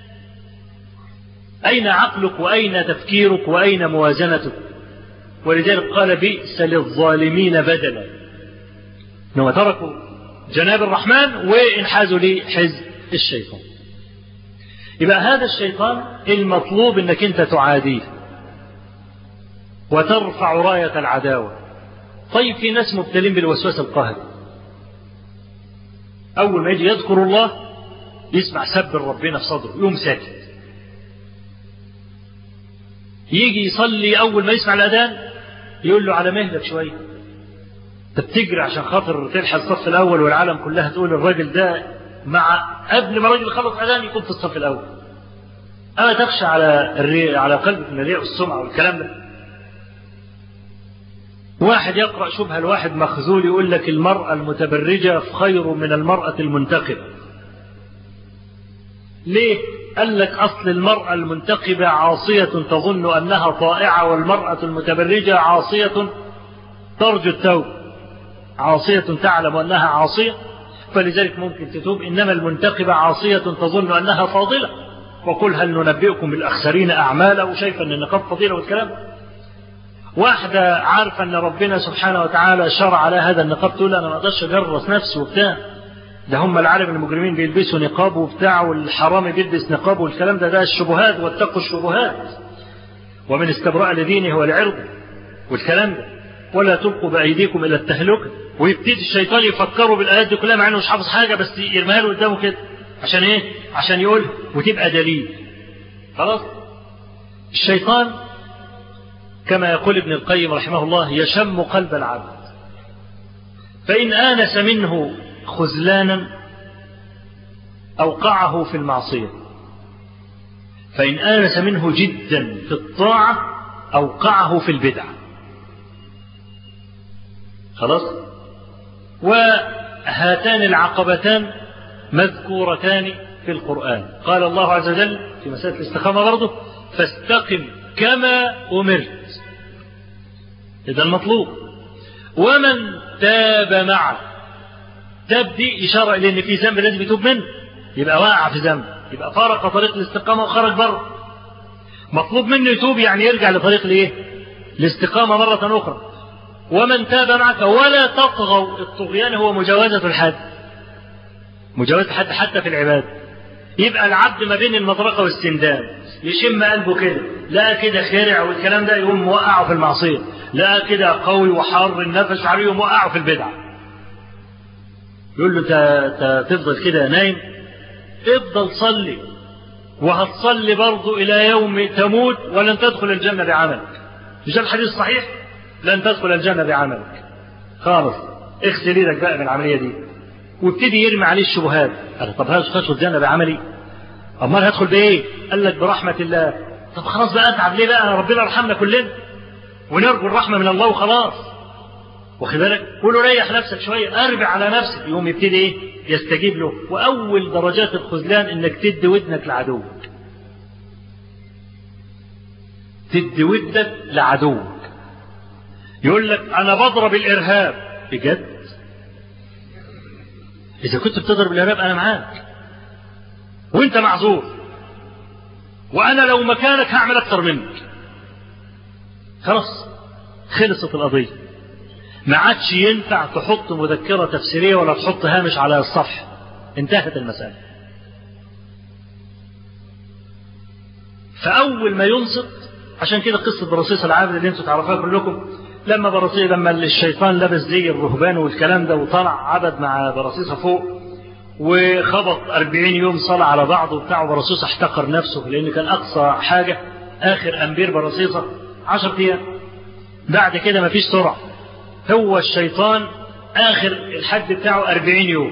أين عقلك وأين تفكيرك وأين موازنتك ولذلك قال بئس للظالمين بدلا إنما تركوا جناب الرحمن وانحازوا لحزب الشيطان يبقى هذا الشيطان المطلوب انك انت تعاديه وترفع راية العداوة طيب في ناس مبتلين بالوسواس القهري أول ما يجي يذكر الله يسمع سب ربنا في صدره يقوم ساكت يجي يصلي أول ما يسمع الأذان يقول له على مهلك شوية انت بتجري عشان خاطر تلحق الصف الأول والعالم كلها تقول الراجل ده مع قبل ما الراجل يخلص أذان يكون في الصف الأول أما تخشى على الري... على قلبك من الرياء والسمعة والكلام ده واحد يقرأ شبهة الواحد مخزول يقول لك المرأة المتبرجة خير من المرأة المنتقبة ليه؟ قال لك أصل المرأة المنتقبة عاصية تظن أنها طائعة والمرأة المتبرجة عاصية ترجو التوب عاصية تعلم أنها عاصية فلذلك ممكن تتوب إنما المنتقبة عاصية تظن أنها فاضلة وقل هل ننبئكم بالأخسرين أعمالا وشايفة أن النقاب فضيلة والكلام واحدة عارفة أن ربنا سبحانه وتعالى شرع على هذا النقاب تقول أنا ما أقدرش أجرس نفسي وبتاع ده هم العالم المجرمين بيلبسوا نقاب وبتاع والحرامي بيلبس نقاب والكلام ده ده الشبهات واتقوا الشبهات ومن استبراء لدينه والعرض والكلام ده ولا تلقوا بأيديكم إلى التهلكة ويبتدي الشيطان يفكروا بالآيات دي كلها مع إنه مش حافظ حاجة بس يرميها له قدامه كده عشان إيه؟ عشان يقول وتبقى دليل خلاص الشيطان كما يقول ابن القيم رحمه الله يشم قلب العبد فإن آنس منه خذلانا أوقعه في المعصية فإن آنس منه جدا في الطاعة أوقعه في البدعة خلاص وهاتان العقبتان مذكورتان في القرآن قال الله عز وجل في مسألة الاستقامة برضه فاستقم كما أمرت إذا المطلوب ومن تاب معه تاب دي إشارة إلى إن في ذنب لازم يتوب منه يبقى واقع في ذنب يبقى فارق طريق الاستقامة وخرج بره مطلوب منه يتوب يعني يرجع لطريق الايه؟ الاستقامة مرة أخرى ومن تاب معك ولا تطغوا الطغيان هو مجاوزة الحد مجاوزة الحد حتى في العبادة يبقى العبد ما بين المطرقة والسندان يشم قلبه كده لا كده خرع والكلام ده يقوم موقعه في المعصية لا كده قوي وحار النفس عليه يقوم موقعه في البدعة يقول له انت تفضل كده نايم افضل صلي وهتصلي برضه إلى يوم تموت ولن تدخل الجنة بعملك مش الحديث صحيح لن تدخل الجنة بعملك خالص اغسل ايدك بقى من العملية دي وابتدي يرمي عليه الشبهات قال طب هدخل الجنة بعملي امال هدخل بايه قال لك برحمة الله طب خلاص بقى اتعب ليه بقى ربنا يرحمنا كلنا ونرجو الرحمة من الله وخلاص واخد بالك قول له ريح نفسك شوية اربع على نفسك يقوم يبتدي ايه يستجيب له واول درجات الخذلان انك تدي ودنك لعدوك تدي ودنك لعدوك يقول لك انا بضرب الارهاب بجد اذا كنت بتضرب الارهاب انا معاك وانت معذور وانا لو مكانك هعمل اكتر منك خلاص خلصت القضيه ما عادش ينفع تحط مذكرة تفسيرية ولا تحط هامش على الصفحة انتهت المسألة فأول ما ينصت عشان كده قصة برصيص العابد اللي انتم تعرفوها كلكم لما برصيص لما الشيطان لبس زي الرهبان والكلام ده وطلع عبد مع برصيصة فوق وخبط أربعين يوم صلى على بعض وبتاع برصيصة احتقر نفسه لأن كان أقصى حاجة آخر أمبير برصيصة عشر أيام بعد كده مفيش سرعة هو الشيطان آخر الحد بتاعه أربعين يوم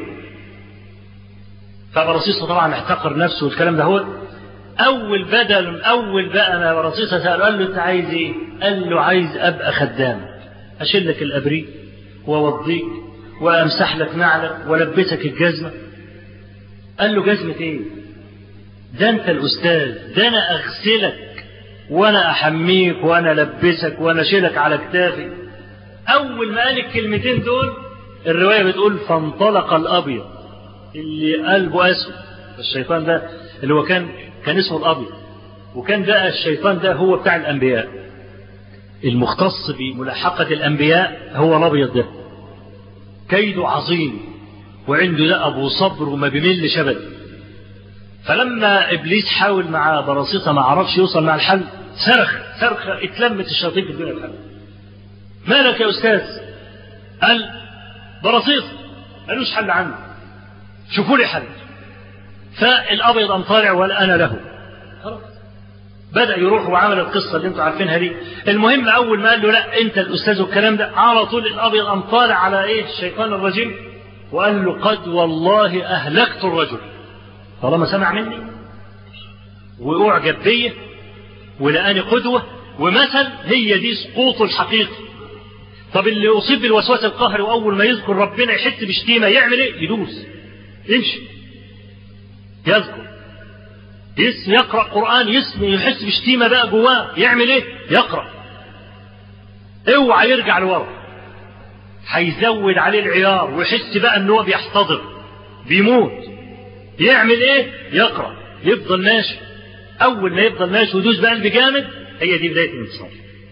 فبرصيصة طبعا احتقر نفسه والكلام ده هو أول بدل أول بقى ما برصيصة سأله قال له أنت عايز إيه؟ قال له عايز أبقى خدام أشيل لك الأبريق وأوضيك وأمسح لك نعلك وألبسك الجزمة قال له جزمة إيه؟ ده أنت الأستاذ ده أنا أغسلك وأنا أحميك وأنا ألبسك وأنا أشيلك على كتافي أول ما قال الكلمتين دول الرواية بتقول فانطلق الأبيض اللي قلبه أسود الشيطان ده اللي هو كان كان اسمه الأبيض وكان ده الشيطان ده هو بتاع الأنبياء المختص بملاحقة الأنبياء هو الأبيض ده كيده عظيم وعنده ده أبو صبر وما بيملش أبدا فلما إبليس حاول مع برصيصة ما عرفش يوصل مع الحل صرخ صرخة اتلمت الشياطين في الدنيا الحل مالك يا أستاذ قال برصيص ملوش حل عنه شوفوا لي حل فالأبيض قام طالع ولا أنا له خلاص بدأ يروح وعمل القصة اللي انتم عارفينها دي المهم أول ما قال له لا أنت الأستاذ والكلام ده على طول الأبيض قام طالع على إيه الشيطان الرجيم وقال له قد والله أهلكت الرجل طالما سمع مني وأعجب بيا ولقاني قدوة ومثل هي دي سقوط الحقيقي طب اللي أصيب بالوسواس القهري وأول ما يذكر ربنا يحس بشتيمة يعمل إيه؟ يدوس يمشي يذكر يسم يقرأ قرآن يسم يحس بشتيمة بقى جواه يعمل إيه؟ يقرأ اوعى يرجع لورا هيزود عليه العيار ويحس بقى ان هو بيحتضر بيموت يعمل ايه يقرا يفضل ماشي اول ما يفضل ماشي ويدوس بقلب جامد هي دي بدايه الانتصار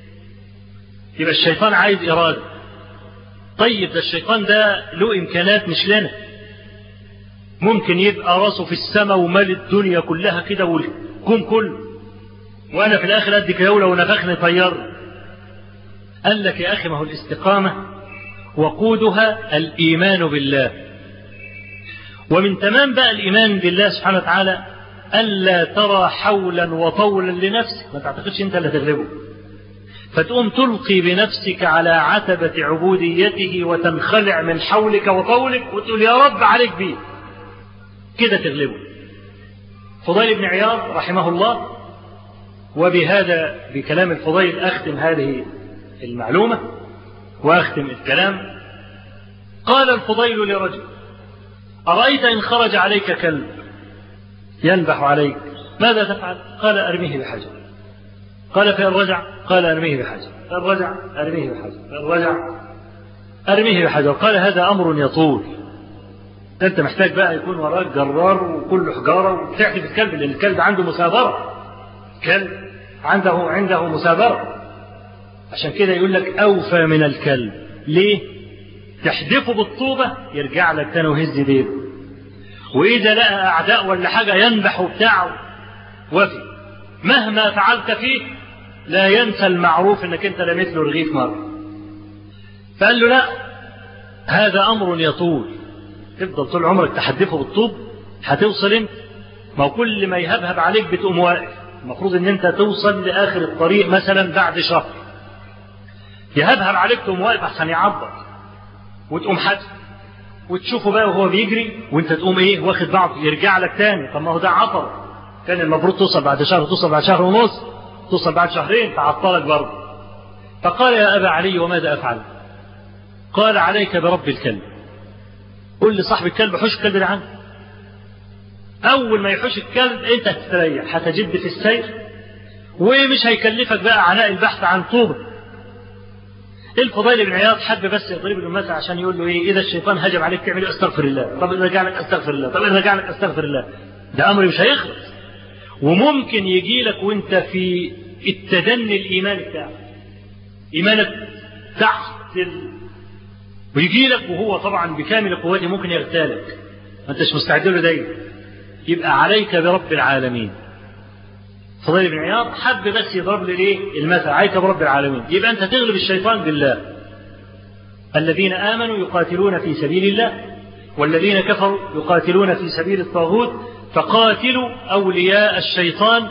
يبقى الشيطان عايز اراده طيب ده الشيطان ده له امكانات مش لنا ممكن يبقى راسه في السماء ومال الدنيا كلها كده والكون كله وانا في الاخر ادي كدوله ونفخني طيار قال لك يا اخي ما هو الاستقامه وقودها الايمان بالله ومن تمام بقى الايمان بالله سبحانه وتعالى الا ترى حولا وطولا لنفسك ما تعتقدش انت اللي تغلبه فتقوم تلقي بنفسك على عتبة عبوديته وتنخلع من حولك وطولك وتقول يا رب عليك بيه كده تغلبه فضيل بن عياض رحمه الله وبهذا بكلام الفضيل أختم هذه المعلومة وأختم الكلام قال الفضيل لرجل أرأيت إن خرج عليك كلب ينبح عليك ماذا تفعل قال أرميه بحجر قال فإن رجع قال أرميه بحجر فإن رجع أرميه بحجر فإن رجع أرميه بحجر قال هذا أمر يطول أنت محتاج بقى يكون وراك جرار وكل حجارة وتحدف الكلب لأن الكلب عنده مثابرة كلب عنده عنده مثابرة عشان كده يقول لك أوفى من الكلب ليه؟ تحدفه بالطوبة يرجع لك تاني وهز ديله وإذا لقى أعداء ولا حاجة ينبح بتاعه وفي مهما فعلت فيه لا ينسى المعروف انك انت لميت له رغيف مرة فقال له لا هذا امر يطول تفضل طول عمرك تحدفه بالطوب هتوصل انت ما هو كل ما يهبهب عليك بتقوم واقف المفروض ان انت توصل لاخر الطريق مثلا بعد شهر يهبهب عليك تقوم واقف عشان يعبر وتقوم حد وتشوفه بقى وهو بيجري وانت تقوم ايه واخد بعض يرجع لك تاني طب ما هو ده عطر كان المفروض توصل بعد شهر توصل بعد شهر ونص توصل بعد شهرين تعطلك برضه فقال يا أبا علي وماذا أفعل قال عليك برب الكلب قل لصاحب الكلب حش الكلب ده عنه أول ما يحوش الكلب أنت هتستريح هتجد في السير ومش هيكلفك بقى عناء البحث عن طوبة الفضيل بن عياض حب بس يضرب له مثل عشان يقول له ايه اذا الشيطان هجم عليك تعمل ايه استغفر الله طب اذا رجع لك استغفر الله طب اذا رجع لك استغفر الله ده امر مش هيخلص وممكن يجي لك وانت في التدني الايماني بتاعك ايمانك تحت ال... ويجي لك وهو طبعا بكامل قوته ممكن يغتالك ما انتش مستعد له دايما يبقى عليك برب العالمين فضيل بن عياض حب بس يضرب لي ايه المثل عليك برب العالمين يبقى انت تغلب الشيطان بالله الذين امنوا يقاتلون في سبيل الله والذين كفروا يقاتلون في سبيل الطاغوت فقاتلوا اولياء الشيطان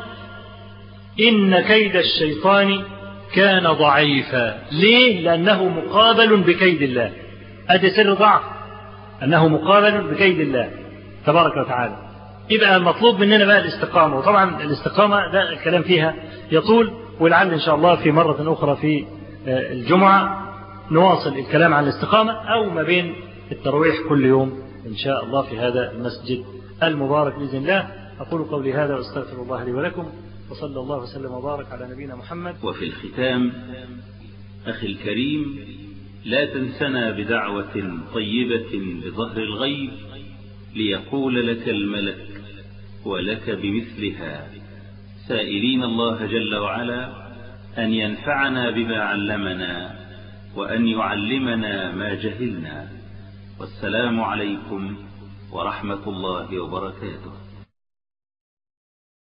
ان كيد الشيطان كان ضعيفا ليه لانه مقابل بكيد الله ادي سر ضعف انه مقابل بكيد الله تبارك وتعالى يبقى المطلوب مننا بقى الاستقامة وطبعا الاستقامة ده الكلام فيها يطول ولعل إن شاء الله في مرة أخرى في الجمعة نواصل الكلام عن الاستقامة أو ما بين الترويح كل يوم إن شاء الله في هذا المسجد المبارك بإذن الله أقول قولي هذا وأستغفر الله لي ولكم وصلى الله وسلم وبارك على نبينا محمد وفي الختام أخي الكريم لا تنسنا بدعوة طيبة بظهر الغيب ليقول لك الملك ولك بمثلها سائلين الله جل وعلا أن ينفعنا بما علمنا وأن يعلمنا ما جهلنا والسلام عليكم ورحمة الله وبركاته